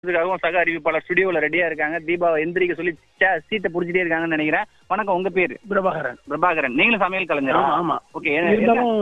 இதுக்காகவும் சக அறிவிப்பாளர் ஸ்டுடியோவில் ரெடியா இருக்காங்க தீபாவை எந்திரிக்க சொல்லி சே- சீட்டை புடிச்சிட்டே இருக்காங்கன்னு நினைக்கிறேன் வணக்கம் உங்க பேரு பிரபாகரன் பிரபாகரன் நீங்களும் சமையல் கலைஞரா ஆமா ஆமா ஓகே இருந்தாலும்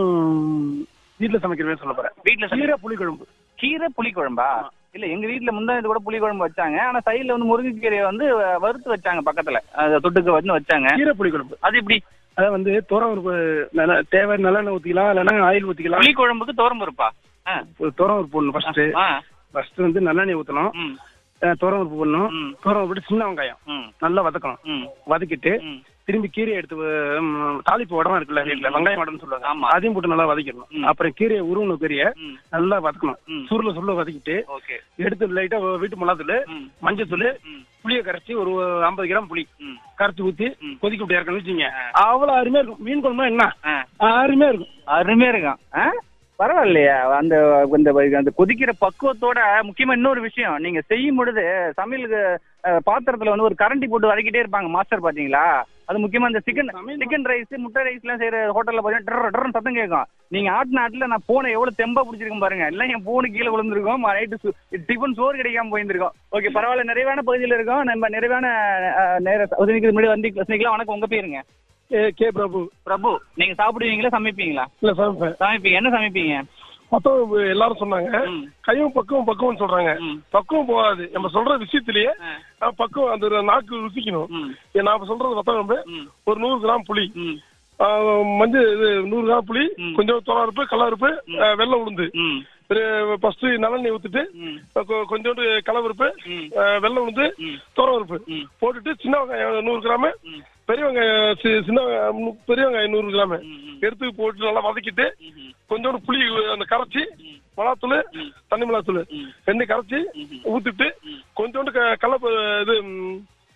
வீட்டுல சமைக்கிறவே சொல்ல போறேன் வீட்டுல கீரை புளிக்குழம்பு கீரை புளிக்குழம்பா இல்ல எங்க வீட்ல முந்தானது கூட புளிக்குழம்பு வச்சாங்க ஆனா சைடுல வந்து முருங்கைக்கீரையை வந்து அஹ், வறுத்து வச்சாங்க பக்கத்துல அது தொட்டுக்கு வந்து வச்சாங்க கீரை புளிக்குழம்பு அது இப்படி அதை வந்து துரம் பருப்பு நல்ல- தேவை நல்லெண்ணெய் ஊத்திக்கலாம் இல்லைன்னா ஆயில் ஊத்திக்கலாம் புளிக்குழம்புக்கு தோரம் இருப்பா துரம் பருப்பு போடணும் ஃபர்ஸ்ட் ஆ ஃபர்ஸ்ட் வந்து நல்லெண்ணெய் ஊத்தணும் ம் துரம் பருப்பு போடணும் ம் துரம் போட்டு சின்ன வெங்காயம் ம் நல்லா வதக்கணும் ம் வதக்கிட்டு ம் திரும்பி கீரையை எடுத்து ம், தாளிப்பு உடம்பு இருக்குல்ல வீட்டுல வெங்காயம் உடம்பு சொல்லுவாங்க ஆமா. அதையும் போட்டு நல்லா வதக்கிடணும் ம். அப்புறம் கீரையை உருவணும் கீரையை ம் நல்லா வதக்கணும் ம். சுருள சுருள வதக்கிட்டு ஓகே எடுத்து லைட்டா வீட்டு மிளகாத்தூள் ம் மஞ்சத்தூள் ம் புளியை கரைச்சி ஒரு ஐம்பது கிராம் புளி ம் கரைச்சி ஊத்தி ம். கொதிக்க விட்டு இறக்கணும் வச்சுங்க ஆ. அவ்வளவு அருமையா இருக்கும் மீன் குழம்பு என்ன ஆ அருமையா இருக்கும் அருமையா இருக்கும் ஆ பரவாயில்லையா அந்த இந்த அந்த கொதிக்கிற பக்குவத்தோட முக்கியமா இன்னொரு விஷயம் நீங்க செய்யும் பொழுது சமையலுக்கு அஹ், பாத்திரத்துல வந்து ஒரு கரண்டி போட்டு வதக்கிட்டே இருப்பாங்க மாஸ்டர் பாத்தீங்களா அது முக்கியமா இந்த சிக்கன் சமையல் சிக்கன் ரைஸ் முட்டை ரைஸ் எல்லாம் செய்யற ஹோட்டல்ல பாத்தீங்கன்னா டர் டர்னு சத்தம் கேட்கும் நீங்க ஆட்டு நாட்டுல நான் போனை எவ்வளவு தெம்பா பிடிச்சிருக்கும் பாருங்க எல்லாம் என் போனு கீழே விழுந்திருக்கும் நைட்டு டிஃபன் சோறு கிடைக்காம போயிருந்திருக்கும் ஓகே பரவாயில்ல நிறைவான பகுதியில் இருக்கோம் நம்ம நிறைவான அஹ், நேர உதவிக்கு முன்னாடி வந்து சந்திக்கலாம் வணக்கம் உங்க பேருங்க ஏ, கே பிரபு பிரபு நீங்க சாப்பிடுவீங்களா சமைப்பீங்களா இல்ல சமைப்பேன் சமைப்பீங்க என்ன சமைப்பீங்க மொத்தம் எல்லாரும் சொன்னாங்க ம். கையும் பக்குவம் பக்குவம் சொல்றாங்க ம். பக்குவம் போகாது நம்ம சொல்ற விஷயத்திலேயே ஆ. அஹ், பக்குவம் அந்த நாக்கு ருசிக்கணும் ம். ஏ, நாம சொல்றது வத்தம் ம். ஒரு நூறு கிராம் புளி ம். ஆஹ், மஞ்சள் இது நூறு கிராம் புளி ம். கொஞ்சம் துவரப்பு கல்லறுப்பு வெள்ளை உளுந்து ம். ஃபர்ஸ்ட் நல்லெண்ணெய் ஊத்திட்டு ம். கொ- கொஞ்சோண்டு கலவருப்பு ம். வெள்ளை உளுந்து ம். துவரப்பருப்பு ம். போட்டுட்டு சின்ன வெங்காயம் நூறு கிராம் ம். பெரிய வெங்காயம் சி- சின்ன வெங்காயம் நூ- பெரிய வெங்காயம் நூறு கிராம் ம். எடுத்து போட்டு நல்லா வதக்கிட்டு ம். கொஞ்சோண்டு புளி அந்த கரைச்சி மிளகாத்தூள் ம். தண்ணி மிளகாத்தூள் ம். ரெண்டையும் கரைச்சி ம். ஊத்திட்டு ம். கொஞ்சோண்டு க- கடல இது ம்,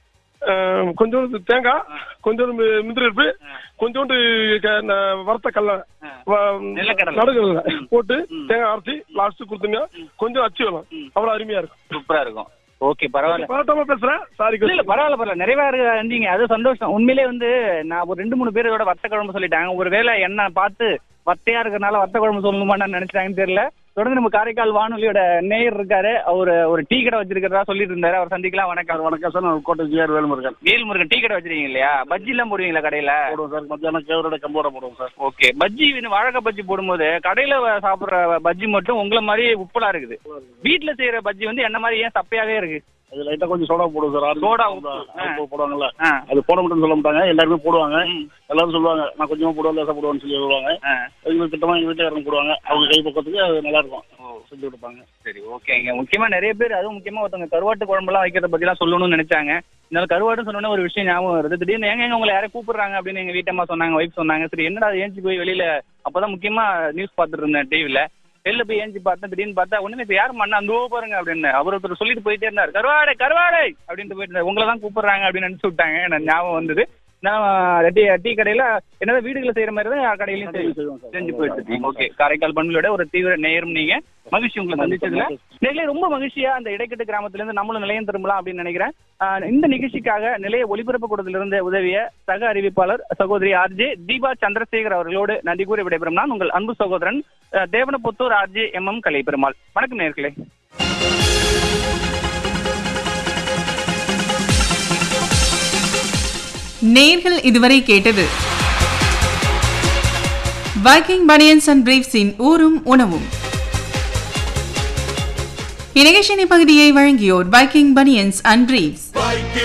ஆஹ், கொஞ்சோண்டு தேங்காய் கொஞ்சோண்டு மி- முந்திரி இருப்பு கொஞ்சோண்டு க- ந- வறுத்த கடல ஆ. வ- நிலக்கடலை. நடுக்கடலை ம். போட்டு ம். தேங்காய் அரைச்சி லாஸ்ட் கொடுத்தீங்க கொஞ்சம் அச்சு வேணும் ம். அவ்வளவு அருமையா இருக்கும் சூப்பரா இருக்கும் ஓகே பரவாயில்ல பதட்டமா பேசுறேன் சாரி இல்ல இல்ல பரவாயில்ல பரவாயில்ல நிறைவா இருந்தீங்க அது சந்தோஷம் உண்மையிலே வந்து நான் ஒரு ரெண்டு மூணு பேரோட வத்த குழம்பு சொல்லிட்டாங்க ஒருவேளை என்ன பார்த்து வத்தையா இருக்கறனால வத்த குழம்பு சொல்லணுமான்னு நினைச்சாங்கன்னு தெரியல தொடர்ந்து நம்ம காரைக்கால் வானொலியோட நேயர் இருக்காரு அவரு ஒரு டீ கடை வச்சிருக்கிறதா சொல்லிட்டு இருந்தாரு அவர் சந்திக்கலாம் வணக்கம் வணக்கம் சார் நான் கோட்டை ஜிஆர் வேலுமுருகன் வேல்முருகன் டீ கடை வச்சிருக்கீங்க இல்லையா பஜ்ஜி எல்லாம் போடுவீங்களா கடையில போடுவோம் சார் மத்தியானம் கேவரோட கம்போட போடுவோம் சார் ஓகே பஜ்ஜி வந்து வாழைக்காய் பஜ்ஜி போடும்போது கடையில வ- சாப்பிடுற பஜ்ஜி மட்டும் உங்களை மாதிரி உப்பலா இருக்குது வீட்ல செய்யற பஜ்ஜி வந்து என்ன மாதிரி ஏன் சப்பையாவே இருக்கு அது லைட்டா கொஞ்சம் சோடா போடுவோம் சார் ஆறு சோடா உப்பு உப்பு. உப்பு போடுவாங்கல்ல ஆ, அது போட மாட்டேன்னு சொல்ல மாட்டாங்க எல்லாருமே போடுவாங்க ம், எல்லாரும் சொல்லுவாங்க நான் கொஞ்சமா போடுவேன் லேசா போடுவேன்னு சொல்லி சொல்லுவாங்க ஆ. எங்க திட்டமா எங்க வீட்டுக்காரங்க போடுவாங்க அவங்க கை பக்கத்துக்கு அது நல்லா இருக்கும் செஞ்சு கொடுப்பாங்க சரி ஓகேங்க முக்கியமா நிறைய பேர் அதுவும் முக்கியமா ஒருத்தவங்க கருவாட்டு குழம்புலாம் வைக்கிறத பத்தி எல்லாம் சொல்லணும்னு நினைச்சாங்க இருந்தாலும் கருவாட்டு சொன்னோன்னே ஒரு விஷயம் ஞாபகம் வருது திடீர்னு எங்க எங்க உங்களை யாரும் கூப்பிடுறாங்க அப்படின்னு எங்க வீட்டம்மா சொன்னாங்க ஒய்ஃப் சொன்னாங்க சரி என்னடா அது ஏஞ்சி போய் வெளியில அப்பதான் முக்கியமா நியூஸ் பார்த்துட்டு இருந்தேன் டிவில வெளில போய் ஏஞ்சி பார்த்தேன் திடீர்னு பார்த்தா ஒண்ணுமே இப்ப யார் மண்ணா அந்தோ பாருங்க அப்படின்னு அவர் ஒருத்தர் சொல்லிட்டு போயிட்டே இருந்தார் கருவாடை கருவாடை அப்படின்ட்டு போயிட்டு இருந்தாரு. உங்களை தான் கூப்பிடுறாங்க அப்படின்னு நினைச்சு விட்டாங்க எனக்கு ஞாபகம் வந்தது நான் டீ டீ கடையில என்னதான் வீடுகளை செய்யற மாதிரி தான் கடையிலயும் செய்வோம் செஞ்சு போயிட்டு இருக்கீங்க ஓகே காரைக்கால் பண்புகளோட ஒரு தீவிர நேரம் நீங்க மகிழ்ச்சி உங்களை சந்திச்சதுல நிலைய ரொம்ப மகிழ்ச்சியா அந்த இடைக்கட்டு கிராமத்துல இருந்து நம்மளும் நிலையம் திரும்பலாம் அப்படின்னு நினைக்கிறேன் ஆஹ் இந்த நிகழ்ச்சிக்காக நிலைய ஒலிபரப்பு கூடத்துல இருந்து உதவிய சக அறிவிப்பாளர் சகோதரி ஆர்ஜே தீபா சந்திரசேகர் அவர்களோடு நன்றி கூறி விடைபெறும் நான் உங்கள் அன்பு சகோதரன் ஆஹ் Devanaputhur RJ M M Kalai Perumal வணக்கம் நேர்களே நேர்கள் இதுவரை கேட்டது வைக்கிங் பனியன்ஸ் அண்ட் பிரீவ்ஸின் ஊரும் உணவும் இந்நிகழ்ச்சியின் பகுதியை வழங்கியோர் வைக்கிங் பனியன்ஸ் அண்ட் பிரீவ்ஸ்